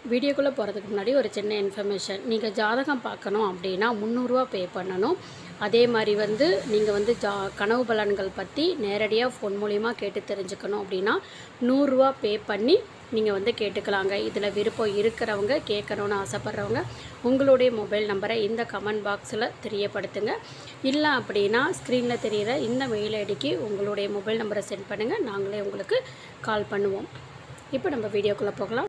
வீடியோக்குள்ளே போகிறதுக்கு முன்னாடி ஒரு சின்ன இன்ஃபர்மேஷன் நீங்கள் ஜாதகம் பார்க்கணும் அப்படின்னா முந்நூறுரூவா பே பண்ணணும் அதே மாதிரி வந்து நீங்கள் வந்து ஜா கனவு பலன்கள் பற்றி நேரடியாக ஃபோன் மூலிமா கேட்டு தெரிஞ்சுக்கணும் அப்படின்னா நூறுரூவா பே பண்ணி நீங்கள் வந்து கேட்டுக்கலாங்க இதில் விருப்பம் இருக்கிறவங்க கேட்கணுன்னு ஆசைப்பட்றவங்க உங்களுடைய மொபைல் நம்பரை இந்த கமெண்ட் பாக்ஸில் தெரியப்படுத்துங்க இல்லை அப்படின்னா ஸ்க்ரீனில் தெரிகிற இந்த மெயில் ஐடிக்கு உங்களுடைய மொபைல் நம்பரை சென்ட் பண்ணுங்கள் நாங்களே உங்களுக்கு கால் பண்ணுவோம் இப்போ நம்ம வீடியோக்குள்ளே போகலாம்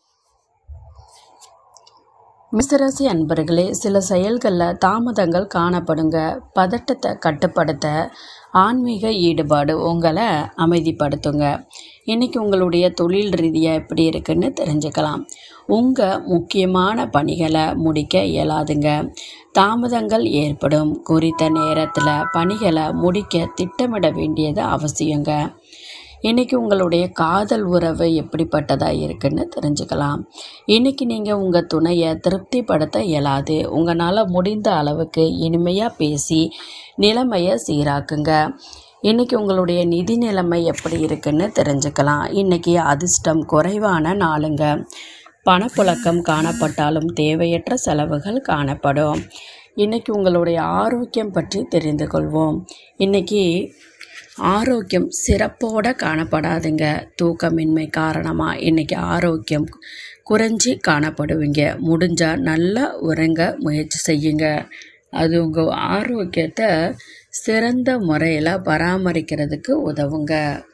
மிசராசி அன்பர்களே சில செயல்களில் தாமதங்கள் காணப்படுங்க பதட்டத்தை கட்டுப்படுத்த ஆன்மீக ஈடுபாடு உங்களை அமைதிப்படுத்துங்க இன்றைக்கி உங்களுடைய தொழில் ரீதியாக எப்படி இருக்குன்னு தெரிஞ்சுக்கலாம் உங்கள் முக்கியமான பணிகளை முடிக்க இயலாதுங்க தாமதங்கள் ஏற்படும் குறித்த நேரத்தில் பணிகளை முடிக்க திட்டமிட வேண்டியது அவசியங்க இன்றைக்கி உங்களுடைய காதல் உறவு எப்படிப்பட்டதாக இருக்குன்னு தெரிஞ்சுக்கலாம் இன்றைக்கி நீங்கள் உங்கள் துணையை திருப்திப்படுத்த இயலாது உங்களால் முடிந்த அளவுக்கு இனிமையாக பேசி நிலைமையை சீராக்குங்க இன்றைக்கி உங்களுடைய நிதி நிலைமை எப்படி இருக்குன்னு தெரிஞ்சுக்கலாம் இன்றைக்கி அதிர்ஷ்டம் குறைவான நாளுங்க பணப்புழக்கம் காணப்பட்டாலும் தேவையற்ற செலவுகள் காணப்படும் இன்றைக்கி உங்களுடைய ஆரோக்கியம் பற்றி தெரிந்து கொள்வோம் இன்றைக்கி ஆரோக்கியம் சிறப்போட காணப்படாதுங்க தூக்கமின்மை காரணமாக இன்றைக்கி ஆரோக்கியம் குறைஞ்சி காணப்படுவீங்க முடிஞ்சால் நல்லா உறங்க முயற்சி செய்யுங்க அது உங்கள் ஆரோக்கியத்தை சிறந்த முறையில் பராமரிக்கிறதுக்கு உதவுங்க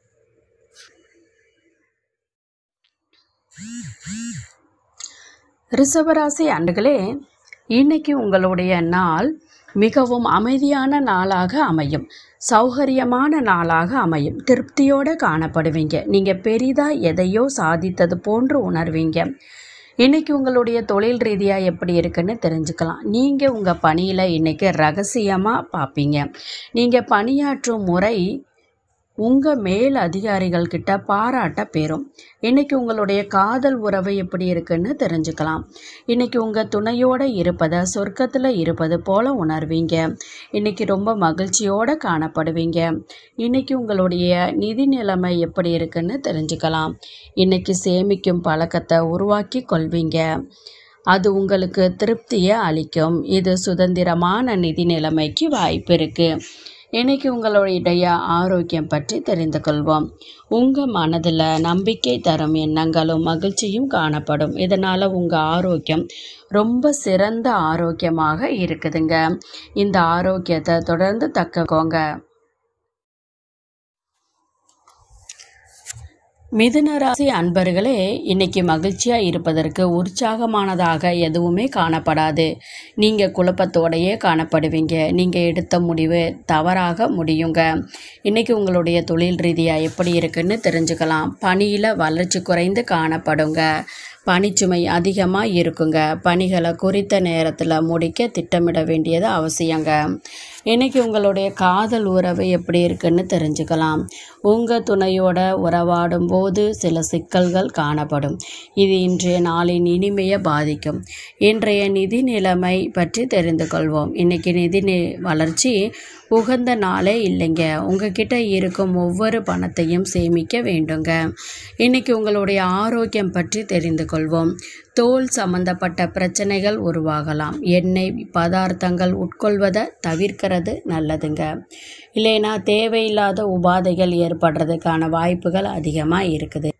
ரிஷபராசி ஆண்டுகளே இன்னைக்கு உங்களுடைய நாள் மிகவும் அமைதியான நாளாக அமையும் சௌகரியமான நாளாக அமையும் திருப்தியோடு காணப்படுவீங்க நீங்கள் பெரிதாக எதையோ சாதித்தது போன்று உணர்வீங்க இன்றைக்கி உங்களுடைய தொழில் ரீதியாக எப்படி இருக்குன்னு தெரிஞ்சுக்கலாம் நீங்கள் உங்கள் பணியில் இன்றைக்கி ரகசியமாக பார்ப்பீங்க நீங்கள் பணியாற்றும் முறை உங்கள் மேல் அதிகாரிகள் கிட்ட பாராட்ட பெறும் இன்றைக்கி உங்களுடைய காதல் உறவு எப்படி இருக்குன்னு தெரிஞ்சுக்கலாம் இன்றைக்கி உங்கள் துணையோடு இருப்பதை சொர்க்கத்தில் இருப்பது போல உணர்வீங்க இன்றைக்கி ரொம்ப மகிழ்ச்சியோடு காணப்படுவீங்க இன்றைக்கி உங்களுடைய நிதி நிலைமை எப்படி இருக்குன்னு தெரிஞ்சுக்கலாம் இன்றைக்கி சேமிக்கும் பழக்கத்தை உருவாக்கி கொள்வீங்க அது உங்களுக்கு திருப்தியை அளிக்கும் இது சுதந்திரமான நிதி நிலைமைக்கு வாய்ப்பு இருக்குது இன்னைக்கு உங்களுடைய ஆரோக்கியம் பற்றி தெரிந்து கொள்வோம் உங்கள் மனதில் நம்பிக்கை தரும் எண்ணங்களும் மகிழ்ச்சியும் காணப்படும் இதனால் உங்கள் ஆரோக்கியம் ரொம்ப சிறந்த ஆரோக்கியமாக இருக்குதுங்க இந்த ஆரோக்கியத்தை தொடர்ந்து தக்கக்கோங்க மிதுன ராசி அன்பர்களே இன்னைக்கு மகிழ்ச்சியாக இருப்பதற்கு உற்சாகமானதாக எதுவுமே காணப்படாது நீங்கள் குழப்பத்தோடையே காணப்படுவீங்க நீங்கள் எடுத்த முடிவு தவறாக முடியுங்க இன்னைக்கு உங்களுடைய தொழில் ரீதியாக எப்படி இருக்குன்னு தெரிஞ்சுக்கலாம் பணியில் வளர்ச்சி குறைந்து காணப்படுங்க பணிச்சுமை அதிகமாக இருக்குங்க பணிகளை குறித்த நேரத்தில் முடிக்க திட்டமிட வேண்டியது அவசியங்க இன்றைக்கி உங்களுடைய காதல் உறவு எப்படி இருக்குன்னு தெரிஞ்சுக்கலாம் உங்கள் துணையோட உறவாடும் போது சில சிக்கல்கள் காணப்படும் இது இன்றைய நாளின் இனிமையை பாதிக்கும் இன்றைய நிதி நிலைமை பற்றி தெரிந்து கொள்வோம் இன்றைக்கி நிதி நி வளர்ச்சி உகந்த நாளே இல்லைங்க உங்ககிட்ட இருக்கும் ஒவ்வொரு பணத்தையும் சேமிக்க வேண்டுங்க இன்றைக்கி உங்களுடைய ஆரோக்கியம் பற்றி தெரிந்து கொள்வோம் தோல் சம்பந்தப்பட்ட பிரச்சனைகள் உருவாகலாம் எண்ணெய் பதார்த்தங்கள் உட்கொள்வதை தவிர்க்கிறது நல்லதுங்க இல்லைன்னா தேவையில்லாத உபாதைகள் ஏற்படுறதுக்கான வாய்ப்புகள் அதிகமாக இருக்குது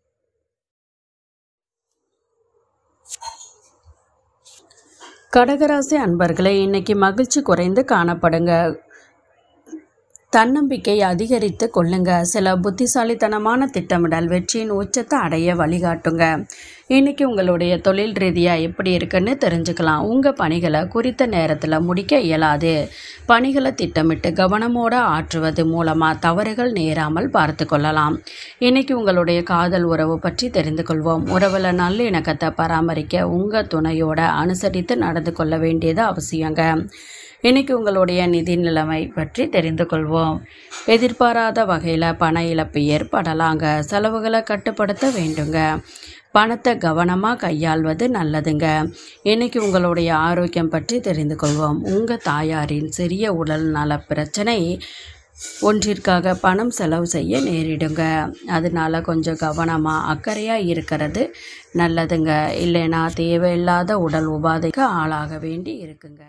கடகராசி அன்பர்களே இன்னைக்கு மகிழ்ச்சி குறைந்து காணப்படுங்க தன்னம்பிக்கை அதிகரித்து கொள்ளுங்க சில புத்திசாலித்தனமான திட்டமிடல் வெற்றியின் உச்சத்தை அடைய வழிகாட்டுங்க இன்னைக்கு உங்களுடைய தொழில் ரீதியாக எப்படி இருக்குன்னு தெரிஞ்சுக்கலாம் உங்கள் பணிகளை குறித்த நேரத்தில் முடிக்க இயலாது பணிகளை திட்டமிட்டு கவனமோடு ஆற்றுவது மூலமாக தவறுகள் நேராமல் பார்த்து கொள்ளலாம் இன்னைக்கு உங்களுடைய காதல் உறவு பற்றி தெரிந்து கொள்வோம் உறவில் நல்லிணக்கத்தை பராமரிக்க உங்கள் துணையோட அனுசரித்து நடந்து கொள்ள வேண்டியது அவசியங்க இன்னைக்கு உங்களுடைய நிதி நிலைமை பற்றி தெரிந்து கொள்வோம் எதிர்பாராத வகையில் பண இழப்பு ஏற்படலாங்க செலவுகளை கட்டுப்படுத்த வேண்டுங்க பணத்தை கவனமாக கையாள்வது நல்லதுங்க இன்னைக்கு உங்களுடைய ஆரோக்கியம் பற்றி தெரிந்து கொள்வோம் உங்கள் தாயாரின் சிறிய உடல் நல பிரச்சனை ஒன்றிற்காக பணம் செலவு செய்ய நேரிடுங்க அதனால கொஞ்சம் கவனமாக அக்கறையாக இருக்கிறது நல்லதுங்க இல்லைன்னா தேவையில்லாத உடல் உபாதைக்கு ஆளாக வேண்டி இருக்குங்க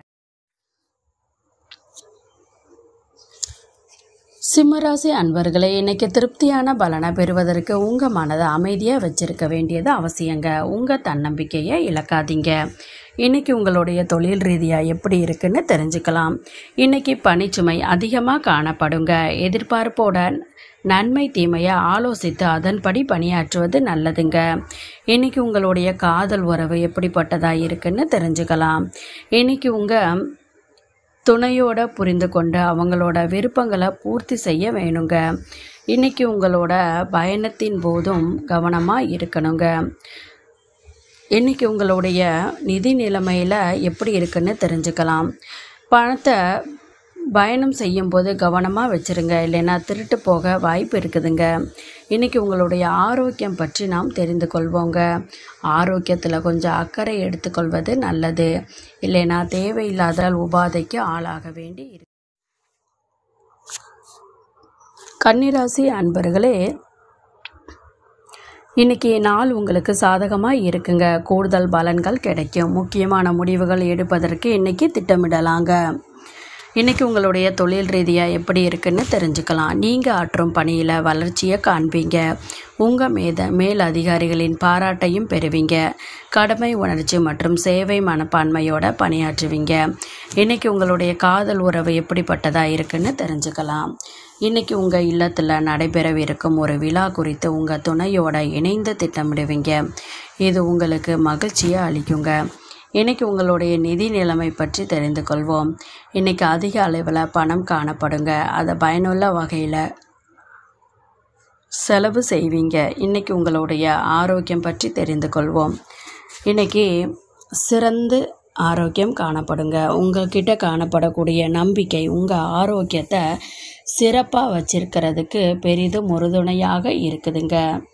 சிம்மராசி அன்பர்களே இன்னைக்கு திருப்தியான பலனை பெறுவதற்கு உங்கள் மனதை அமைதியாக வச்சிருக்க வேண்டியது அவசியங்க உங்கள் தன்னம்பிக்கையை இழக்காதீங்க இன்னைக்கு உங்களுடைய தொழில் ரீதியாக எப்படி இருக்குன்னு தெரிஞ்சுக்கலாம் இன்னைக்கு பணிச்சுமை அதிகமாக காணப்படுங்க எதிர்பார்ப்போட நன்மை தீமையை ஆலோசித்து அதன்படி பணியாற்றுவது நல்லதுங்க இன்னைக்கு உங்களுடைய காதல் உறவு எப்படிப்பட்டதாக இருக்குன்னு தெரிஞ்சுக்கலாம் இன்னைக்கு உங்கள் துணையோட புரிந்து கொண்டு அவங்களோட விருப்பங்களை பூர்த்தி செய்ய வேணுங்க இன்னைக்கு உங்களோட பயணத்தின் போதும் கவனமாக இருக்கணுங்க இன்னைக்கு உங்களுடைய நிதி நிலைமையில் எப்படி இருக்குன்னு தெரிஞ்சுக்கலாம் பணத்தை பயணம் செய்யும்போது கவனமாக வச்சுருங்க இல்லைன்னா திருட்டு போக வாய்ப்பு இருக்குதுங்க இன்றைக்கி உங்களுடைய ஆரோக்கியம் பற்றி நாம் தெரிந்து கொள்வோங்க ஆரோக்கியத்தில் கொஞ்சம் அக்கறை எடுத்துக்கொள்வது நல்லது இல்லைன்னா தேவையில்லாத உபாதைக்கு ஆளாக வேண்டி இருக்கு கன்னிராசி அன்பர்களே இன்னைக்கு நாள் உங்களுக்கு சாதகமாக இருக்குங்க கூடுதல் பலன்கள் கிடைக்கும் முக்கியமான முடிவுகள் எடுப்பதற்கு இன்னைக்கு திட்டமிடலாங்க இன்னைக்கு உங்களுடைய தொழில் ரீதியாக எப்படி இருக்குன்னு தெரிஞ்சுக்கலாம் நீங்கள் ஆற்றும் பணியில் வளர்ச்சியை காண்பீங்க உங்கள் மேத மேல் அதிகாரிகளின் பாராட்டையும் பெறுவீங்க கடமை உணர்ச்சி மற்றும் சேவை மனப்பான்மையோட பணியாற்றுவீங்க இன்னைக்கு உங்களுடைய காதல் உறவு எப்படிப்பட்டதாக இருக்குன்னு தெரிஞ்சுக்கலாம் இன்னைக்கு உங்கள் இல்லத்தில் நடைபெறவிருக்கும் ஒரு விழா குறித்து உங்கள் துணையோட இணைந்து திட்டமிடுவீங்க இது உங்களுக்கு மகிழ்ச்சியை அளிக்குங்க இன்னைக்கு உங்களுடைய நிதி நிலைமை பற்றி தெரிந்து கொள்வோம் இன்னைக்கு அதிக அளவில் பணம் காணப்படுங்க அதை பயனுள்ள வகையில் செலவு செய்வீங்க இன்னைக்கு உங்களுடைய ஆரோக்கியம் பற்றி தெரிந்து கொள்வோம் இன்னைக்கு சிறந்து ஆரோக்கியம் காணப்படுங்க உங்கள்கிட்ட காணப்படக்கூடிய நம்பிக்கை உங்கள் ஆரோக்கியத்தை சிறப்பாக வச்சிருக்கிறதுக்கு பெரிதும் உறுதுணையாக இருக்குதுங்க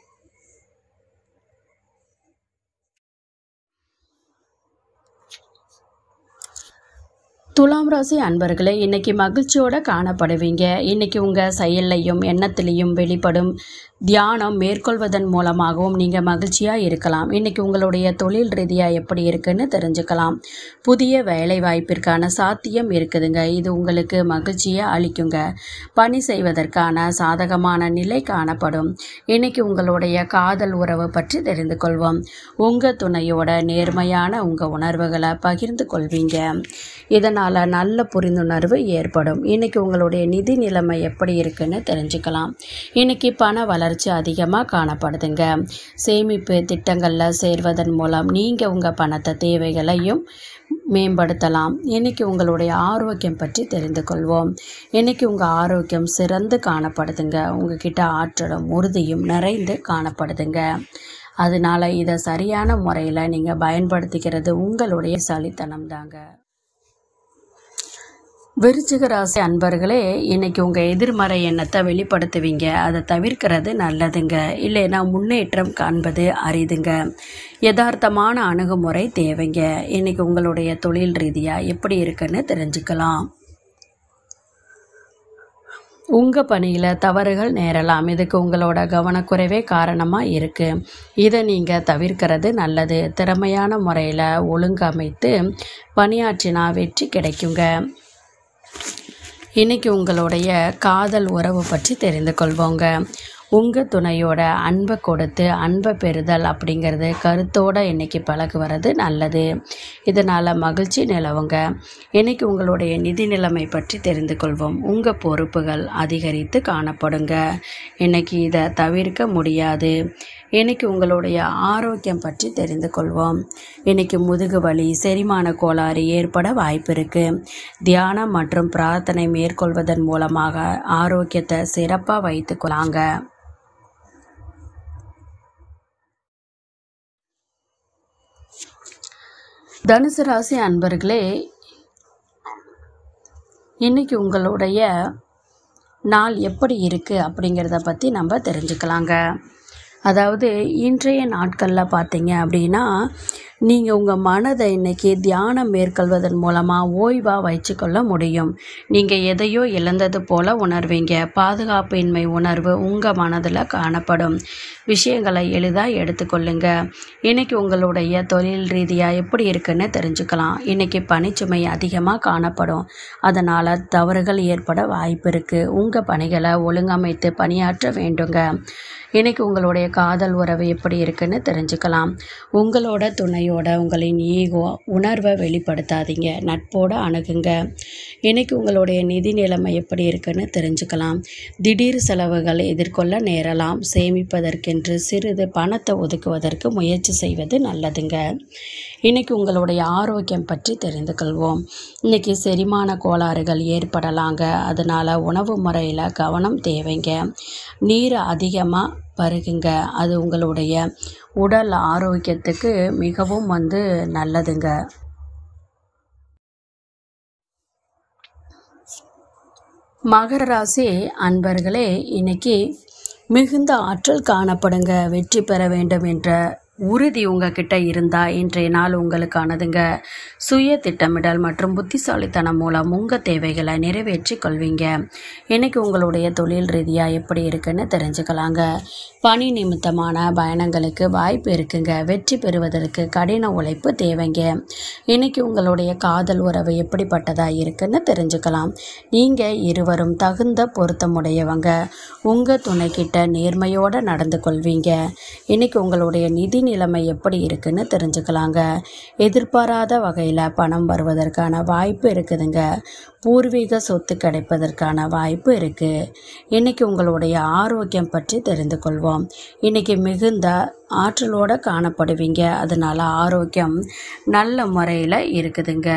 துலாம் ராசி அன்பர்களே இன்னைக்கு மகிழ்ச்சியோட காணப்படுவீங்க இன்னைக்கு உங்கள் செயல்லையும் எண்ணத்திலையும் வெளிப்படும் தியானம் மேற்கொள்வதன் மூலமாகவும் நீங்கள் மகிழ்ச்சியாக இருக்கலாம் இன்னைக்கு உங்களுடைய தொழில் ரீதியாக எப்படி இருக்குன்னு தெரிஞ்சுக்கலாம் புதிய வேலை வாய்ப்பிற்கான சாத்தியம் இருக்குதுங்க இது உங்களுக்கு மகிழ்ச்சியை அளிக்குங்க பணி செய்வதற்கான சாதகமான நிலை காணப்படும் இன்னைக்கு உங்களுடைய காதல் உறவு பற்றி தெரிந்து கொள்வோம் உங்கள் துணையோட நேர்மையான உங்கள் உணர்வுகளை பகிர்ந்து கொள்வீங்க இதனால் நல்ல புரிந்துணர்வு ஏற்படும் இன்னைக்கு உங்களுடைய நிதி நிலைமை எப்படி இருக்குன்னு தெரிஞ்சுக்கலாம் இன்னைக்கு பண வளர்ச்சி அதிகமாக காணப்படுதுங்க சேமிப்பு திட்டங்களில் சேர்வதன் மூலம் நீங்கள் உங்கள் பணத்தை தேவைகளையும் மேம்படுத்தலாம் இன்னைக்கு உங்களுடைய ஆரோக்கியம் பற்றி தெரிந்து கொள்வோம் இன்னைக்கு உங்கள் ஆரோக்கியம் சிறந்து காணப்படுதுங்க உங்ககிட்ட ஆற்றலும் உறுதியும் நிறைந்து காணப்படுதுங்க அதனால இதை சரியான முறையில் நீங்கள் பயன்படுத்திக்கிறது உங்களுடைய சலித்தனம் தாங்க விருச்சிக ராசி அன்பர்களே இன்னைக்கு உங்கள் எதிர்மறை எண்ணத்தை வெளிப்படுத்துவீங்க அதை தவிர்க்கிறது நல்லதுங்க இல்லைன்னா முன்னேற்றம் காண்பது அரிதுங்க யதார்த்தமான அணுகுமுறை தேவைங்க இன்னைக்கு உங்களுடைய தொழில் ரீதியாக எப்படி இருக்குன்னு தெரிஞ்சுக்கலாம் உங்கள் பணியில் தவறுகள் நேரலாம் இதுக்கு உங்களோட கவனக்குறைவே காரணமாக இருக்குது இதை நீங்கள் தவிர்க்கிறது நல்லது திறமையான முறையில் ஒழுங்கமைத்து பணியாற்றினா வெற்றி கிடைக்குங்க இன்னைக்கு உங்களுடைய காதல் உறவு பற்றி தெரிந்து கொள்வோங்க உங்கள் துணையோட அன்பை கொடுத்து அன்பை பெறுதல் அப்படிங்கிறது கருத்தோடு இன்னைக்கு பழகுவது நல்லது இதனால் மகிழ்ச்சி நிலவுங்க இன்னைக்கு உங்களுடைய நிதி நிலைமை பற்றி தெரிந்து கொள்வோம் உங்கள் பொறுப்புகள் அதிகரித்து காணப்படுங்க இன்னைக்கு இதை தவிர்க்க முடியாது இன்னைக்கு உங்களுடைய ஆரோக்கியம் பற்றி தெரிந்து கொள்வோம் இன்னைக்கு முதுகு வலி செரிமான கோளாறு ஏற்பட வாய்ப்பு இருக்கு தியானம் மற்றும் பிரார்த்தனை மேற்கொள்வதன் மூலமாக ஆரோக்கியத்தை சிறப்பாக வைத்துக்கொள்ளாங்க தனுசு ராசி அன்பர்களே இன்னைக்கு உங்களுடைய நாள் எப்படி இருக்குது அப்படிங்கிறத பற்றி நம்ம தெரிஞ்சுக்கலாங்க அதாவது இன்றைய நாட்களில் பார்த்தீங்க அப்படின்னா நீங்கள் உங்கள் மனதை இன்னைக்கு தியானம் மேற்கொள்வதன் மூலமாக ஓய்வாக வச்சுக்கொள்ள முடியும் நீங்கள் எதையோ இழந்தது போல உணர்வீங்க பாதுகாப்பின்மை உணர்வு உங்கள் மனதில் காணப்படும் விஷயங்களை எளிதாக எடுத்துக்கொள்ளுங்க இன்னைக்கு உங்களுடைய தொழில் ரீதியாக எப்படி இருக்குன்னு தெரிஞ்சுக்கலாம் இன்னைக்கு பணிச்சுமை அதிகமாக காணப்படும் அதனால் தவறுகள் ஏற்பட வாய்ப்பு இருக்குது உங்கள் பணிகளை ஒழுங்கமைத்து பணியாற்ற வேண்டுங்க இன்னைக்கு உங்களுடைய காதல் உறவு எப்படி இருக்குன்னு தெரிஞ்சுக்கலாம் உங்களோட துணையோட உங்களின் ஈகோ உணர்வை வெளிப்படுத்தாதீங்க நட்போட அணுகுங்க இன்னைக்கு உங்களுடைய நிதி நிலைமை எப்படி இருக்குன்னு தெரிஞ்சுக்கலாம் திடீர் செலவுகள் எதிர்கொள்ள நேரலாம் சேமிப்பதற்கென்று சிறிது பணத்தை ஒதுக்குவதற்கு முயற்சி செய்வது நல்லதுங்க இன்னைக்கு உங்களுடைய ஆரோக்கியம் பற்றி தெரிந்து கொள்வோம் இன்னைக்கு செரிமான கோளாறுகள் ஏற்படலாங்க அதனால் உணவு முறையில் கவனம் தேவைங்க நீர் அதிகமாக பருகுங்க அது உங்களுடைய உடல் ஆரோக்கியத்துக்கு மிகவும் வந்து நல்லதுங்க மகர ராசி அன்பர்களே இன்னைக்கு மிகுந்த ஆற்றல் காணப்படுங்க வெற்றி பெற வேண்டும் என்ற உறுதி உங்ககிட்ட இருந்தால் இன்றைய நாள் உங்களுக்கானதுங்க சுய திட்டமிடல் மற்றும் புத்திசாலித்தனம் மூலம் உங்கள் தேவைகளை நிறைவேற்றி கொள்வீங்க இன்னைக்கு உங்களுடைய தொழில் ரீதியாக எப்படி இருக்குன்னு தெரிஞ்சுக்கலாங்க பணி நிமித்தமான பயணங்களுக்கு வாய்ப்பு இருக்குங்க வெற்றி பெறுவதற்கு கடின உழைப்பு தேவைங்க இன்னைக்கு உங்களுடைய காதல் உறவு எப்படிப்பட்டதாக இருக்குன்னு தெரிஞ்சுக்கலாம் நீங்கள் இருவரும் தகுந்த பொருத்தமுடையவங்க உங்கள் துணைக்கிட்ட நேர்மையோடு நடந்து கொள்வீங்க இன்னைக்கு உங்களுடைய நிதி நிலைமை எப்படி இருக்குன்னு தெரிஞ்சுக்கலாங்க எதிர்பாராத வகையில் பணம் வருவதற்கான வாய்ப்பு இருக்குதுங்க பூர்வீக சொத்து கிடைப்பதற்கான வாய்ப்பு இருக்குது இன்னைக்கு உங்களுடைய ஆரோக்கியம் பற்றி தெரிந்து கொள்வோம் இன்னைக்கு மிகுந்த ஆற்றலோடு காணப்படுவீங்க அதனால் ஆரோக்கியம் நல்ல முறையில் இருக்குதுங்க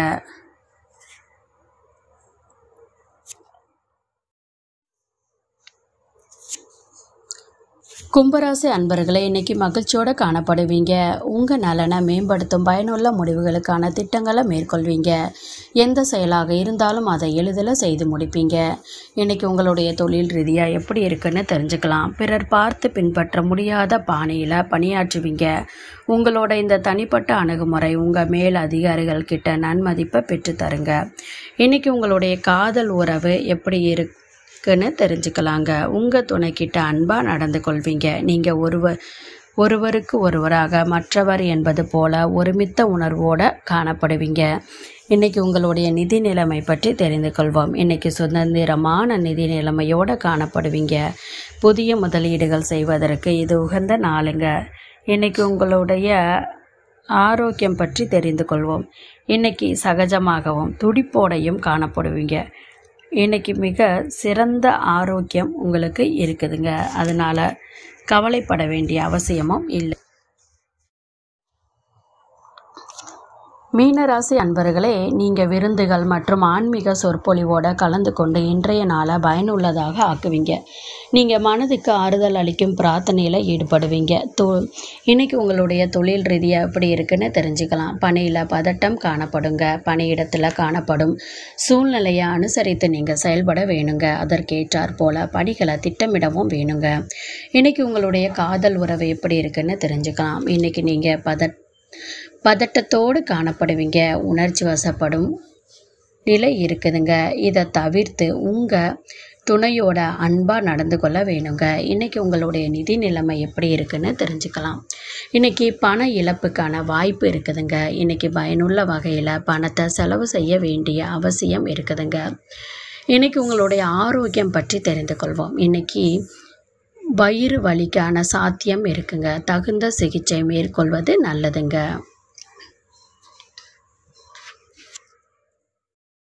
கும்பராசி அன்பர்களே இன்னைக்கு மகிழ்ச்சியோடு காணப்படுவீங்க உங்கள் நலனை மேம்படுத்தும் பயனுள்ள முடிவுகளுக்கான திட்டங்களை மேற்கொள்வீங்க எந்த செயலாக இருந்தாலும் அதை எளிதில் செய்து முடிப்பீங்க இன்னைக்கு உங்களுடைய தொழில் ரீதியாக எப்படி இருக்குன்னு தெரிஞ்சுக்கலாம் பிறர் பார்த்து பின்பற்ற முடியாத பாணியில் பணியாற்றுவீங்க உங்களோட இந்த தனிப்பட்ட அணுகுமுறை உங்கள் மேல் அதிகாரிகள் கிட்ட நன்மதிப்பை பெற்றுத்தருங்க இன்னைக்கு உங்களுடைய காதல் உறவு எப்படி இருக்கு இருக்குன்னு தெரிஞ்சுக்கலாங்க உங்கள் துணைக்கிட்ட அன்பாக நடந்து கொள்வீங்க நீங்கள் ஒருவர் ஒருவருக்கு ஒருவராக மற்றவர் என்பது போல ஒருமித்த உணர்வோடு காணப்படுவீங்க இன்றைக்கி உங்களுடைய நிதி நிலைமை பற்றி தெரிந்து கொள்வோம் இன்றைக்கி சுதந்திரமான நிதி நிலைமையோடு காணப்படுவீங்க புதிய முதலீடுகள் செய்வதற்கு இது உகந்த நாளுங்க இன்றைக்கி உங்களுடைய ஆரோக்கியம் பற்றி தெரிந்து கொள்வோம் இன்றைக்கி சகஜமாகவும் துடிப்போடையும் காணப்படுவீங்க இன்னைக்கு மிக சிறந்த ஆரோக்கியம் உங்களுக்கு இருக்குதுங்க அதனால் கவலைப்பட வேண்டிய அவசியமும் இல்லை மீனராசி அன்பர்களே நீங்கள் விருந்துகள் மற்றும் ஆன்மீக சொற்பொழிவோட கலந்து கொண்டு இன்றைய நாளை பயனுள்ளதாக ஆக்குவீங்க நீங்கள் மனதுக்கு ஆறுதல் அளிக்கும் பிரார்த்தனையில் ஈடுபடுவீங்க தொ இன்னைக்கு உங்களுடைய தொழில் ரீதியாக எப்படி இருக்குன்னு தெரிஞ்சுக்கலாம் பணியில் பதட்டம் காணப்படுங்க பணியிடத்தில் காணப்படும் சூழ்நிலையை அனுசரித்து நீங்கள் செயல்பட வேணுங்க அதற்கேற்றாற் போல் பணிகளை திட்டமிடவும் வேணுங்க இன்னைக்கு உங்களுடைய காதல் உறவு எப்படி இருக்குன்னு தெரிஞ்சுக்கலாம் இன்னைக்கு நீங்கள் பதட் பதட்டத்தோடு காணப்படுவீங்க உணர்ச்சி வசப்படும் நிலை இருக்குதுங்க இதை தவிர்த்து உங்கள் துணையோட அன்பாக நடந்து கொள்ள வேணுங்க இன்றைக்கி உங்களுடைய நிதி நிலைமை எப்படி இருக்குன்னு தெரிஞ்சுக்கலாம் இன்றைக்கி பண இழப்புக்கான வாய்ப்பு இருக்குதுங்க இன்றைக்கி பயனுள்ள வகையில் பணத்தை செலவு செய்ய வேண்டிய அவசியம் இருக்குதுங்க இன்றைக்கி உங்களுடைய ஆரோக்கியம் பற்றி தெரிந்து கொள்வோம் இன்றைக்கி வயிறு வலிக்கான சாத்தியம் இருக்குங்க தகுந்த சிகிச்சை மேற்கொள்வது நல்லதுங்க